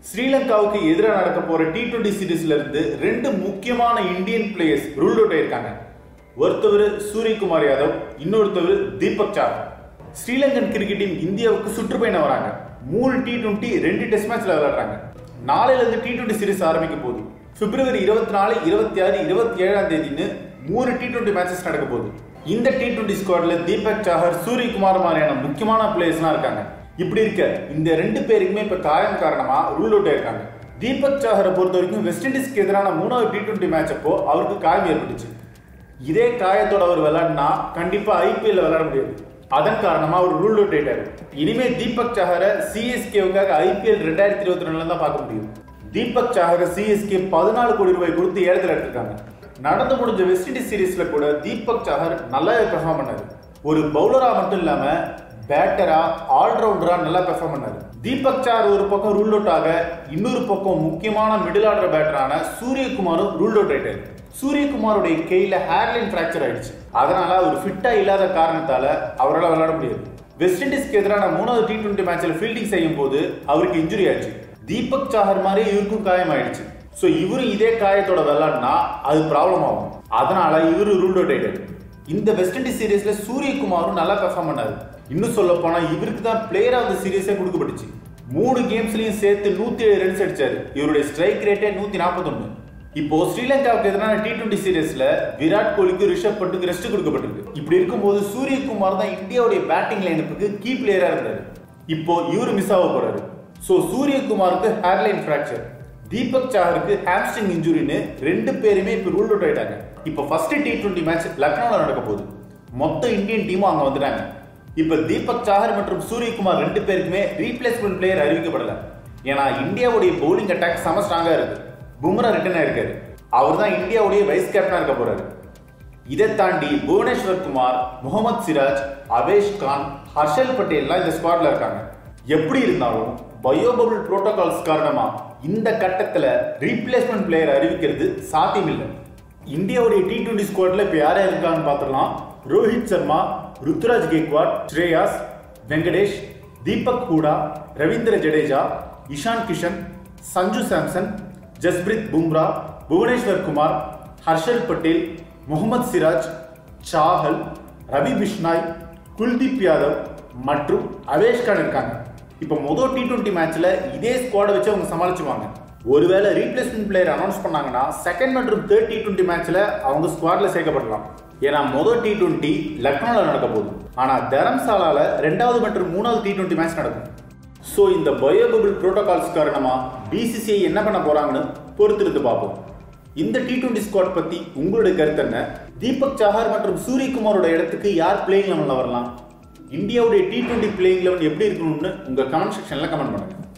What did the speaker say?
ஸ்ரீலங்காவுக்கு எதிராக நடக்க போற டி டுவெண்டி சீரீஸ்ல இருந்து ரெண்டு முக்கியமான இந்தியன் பிளேயர்ஸ் ரூல் அவுட் ஆயிருக்காங்க ஒருத்தவர் சூரியகுமார் யாதவ் இன்னொருத்தவர் தீபக் சார் ஸ்ரீலங்கன் கிரிக்கெட் டீம் இந்தியாவுக்கு சுற்றுப்பயணம் வராங்க மூணு டி டுவெண்ட்டி ரெண்டு டெஸ்ட் மேட்ச்ல விளையாடுறாங்க நாளையில இருந்து டி டுவெண்ட்டி சீரீஸ் ஆரம்பிக்க போகுது பிப்ரவரி இருபத்தி நாலு இருபத்தி ஆறு இருபத்தி ஏழாம் தேதின்னு மூணு டி டுவெண்ட்டி மேட்சஸ் நடக்க போகுது இந்த டி டுவெண்ட்டி ஸ்குவாட்ல தீபக் சாஹர் சூரியகுமார் மாதிரியான முக்கியமான பிளேயர்ஸ்லாம் இருக்காங்க இப்படி இருக்க இந்த ரெண்டு பேருக்குமே இப்ப காயம் காரணமா ரூல் அவுட் ஆயிருக்காங்க தீபக் சாஹரை பொறுத்த வரைக்கும் வெஸ்ட் இண்டீஸ்க்கு எதிரான மூணாவது டி டுவெண்ட்டி மேட்ச் அப்போ அவருக்கு காயம் ஏற்பட்டுச்சு இதே காயத்தோட அவர் விளையாடினா கண்டிப்பா ஐபிஎல் விளையாட முடியாது அதன் காரணமா அவர் ரூல் அவுட் ஆயிட்டாரு இனிமே தீபக் சாஹரை சிஎஸ்கேவுக்காக ஐபிஎல் ரெண்டாயிரத்தி இருபத்தி ரெண்டுல தான் பார்க்க முடியும் தீபக் சாஹரை சிஎஸ்கே பதினாலு கோடி ரூபாய் கொடுத்து ஏலத்தில் எடுத்திருக்காங்க நடந்து முடிஞ்ச வெஸ்ட் இண்டீஸ் சீரீஸ்ல கூட தீபக் சாஹர் நல்லாவே பெர்ஃபார்ம் பண்ணாரு ஒரு பவுலரா மட்டும் இல்லாம பேட்டரா ஆல்ரவுண்டரா நல்லா பெர்ஃபார்ம் பண்ணாரு தீபக் சார் ஒரு பக்கம் ரூல் அவுட் ஆக இன்னொரு பக்கம் முக்கியமான மிடில் ஆர்டர் பேட்டரான சூரியகுமாரும் ரூல் அவுட் ஆயிட்டாரு சூரியகுமாருடைய கையில ஹேர்லைன் ஃபிராக்சர் ஆயிடுச்சு அதனால அவர் ஃபிட்டா இல்லாத காரணத்தால அவரால் விளையாட முடியாது வெஸ்ட் இண்டீஸ்க்கு எதிரான மூணாவது டி டுவெண்ட்டி மேட்ச்ல ஃபீல்டிங் செய்யும் போது அவருக்கு இன்ஜுரி ஆயிடுச்சு தீபக் சாஹர் மாதிரியே இவருக்கும் காயம் ஆயிடுச்சு ஸோ இவரும் இதே காயத்தோட விளையாடினா அது ப்ராப்ளம் ஆகும் அதனால இவரு ரூல் அவுட் ஆயிட்டாரு இந்த வெஸ்ட் இண்டீஸ் சீரீஸ்ல சூரியகுமாரும் நல்லா பெர்ஃபார்ம் பண்ணாரு இன்னும் சொல்ல போனா இவருக்கு தான் பிளேயர் ஆஃப் த சீரீஸே கொடுக்கப்பட்டுச்சு மூணு கேம்ஸ்லயும் சேர்த்து நூத்தி ஏழு ரன்ஸ் அடிச்சாரு இவருடைய ஸ்ட்ரைக் ரேட்டே நூத்தி நாற்பத்தொன்னு இப்போ ஸ்ரீலங்காவுக்கு எதிரான டி டுவெண்ட்டி சீரீஸ்ல விராட் கோலிக்கு ரிஷப் பட்டுக்கு ரெஸ்ட் கொடுக்கப்பட்டிருக்கு இப்படி இருக்கும்போது சூரியகுமார் தான் இந்தியாவுடைய பேட்டிங் லைனப்புக்கு கீ பிளேயரா இருந்தாரு இப்போ இவரு மிஸ் ஆக போறாரு சோ சூரியகுமாருக்கு ஹேர்லைன் ஃபிராக்சர் தீபக் சாஹருக்கு ஹாம்ஸ்ட்ரிங் இன்ஜுரின்னு ரெண்டு பேருமே இப்போ ரூல் அவுட் ஆயிட்டாங்க இப்போ ஃபர்ஸ்ட் டி டுவெண்ட்டி மேட்ச் லக்னோவில் நடக்க போகுது மொத்த இந்தியன் டீமும் அங்கே வந்துட்டாங்க இப்போ தீபக் சாஹர் மற்றும் சூரியகுமார் ரெண்டு பேருக்குமே ரீப்ளேஸ்மெண்ட் பிளேயர் அறிவிக்கப்படல ஏன்னா இந்தியாவுடைய பவுலிங் அட்டாக் செம ஸ்ட்ராங்கா இருக்கு பும்ரா ரிட்டர்ன் ஆயிருக்காரு அவர் தான் இந்தியாவுடைய வைஸ் கேப்டனா இருக்க போறாரு இதை தாண்டி புவனேஸ்வர் குமார் முகமது சிராஜ் அவேஷ் கான் ஹர்ஷல் பட்டேல்லாம் இந்த ஸ்குவாட்ல இருக்காங்க எப்படி இருந்தாலும் பயோபபிள் புரோட்டோகால்ஸ் காரணமா இந்த கட்டத்துல ரீப்ளேஸ்மெண்ட் பிளேயர் அறிவிக்கிறது சாத்தியமில்லை இந்தியாவுடைய டி டுவெண்ட்டி ஸ்குவாட்ல இப்ப யார் யார் இருக்காங்கன்னு பார்த்துடலாம் ரோஹித் சர்மா ருத்துராஜ் கேக்வாட் ஸ்ரேயாஸ் வெங்கடேஷ் தீபக் ஹூடா ரவீந்திர ஜடேஜா இஷான் கிஷன் சஞ்சு சாம்சன் ஜஸ்பிரித் பும்ரா புவனேஸ்வர் குமார் ஹர்ஷல் பட்டேல் முகமது சிராஜ் சாஹல் ரவி பிஷ்னாய் குல்தீப் யாதவ் மற்றும் அவேஷ் கான் இருக்காங்க இப்போ மொதல் டி டுவெண்ட்டி மேட்ச்ல இதே ஸ்குவாடை வச்சு அவங்க சமாளிச்சுவாங்க ஒருவேளை ரீப்ளேஸ்மெண்ட் பிளேயர் அனௌன்ஸ் பண்ணாங்கன்னா செகண்ட் மற்றும் தேர்ட் டி டுவெண்ட்டி மேட்ச்ல அவங்க ஸ்குவாட்ல சேர்க்கப்படலாம் ஏன்னா மொதல் டி டுவெண்ட்டி லக்னோல நடக்க போகுது ஆனா தரம்சாலால ரெண்டாவது மற்றும் மூணாவது டி டுவெண்ட்டி மேட்ச் நடக்கும் ஸோ இந்த பயோபபிள் புரோட்டோகால்ஸ் காரணமா பிசிசிஐ என்ன பண்ண போறாங்கன்னு பொறுத்திருந்து பார்ப்போம் இந்த டி டுவெண்ட்டி ஸ்குவாட் பத்தி உங்களுடைய கருத்து என்ன தீபக் சாஹர் மற்றும் சூரியகுமாரோட இடத்துக்கு யார் பிளேயிங் லெவனில் வரலாம் இந்தியாவுடைய டி டுவெண்ட்டி பிளேயிங் லெவன் எப்படி இருக்கணும்னு உங்க கமெண்ட் செக்ஷன்ல கமெண்ட் பண்ணுங்க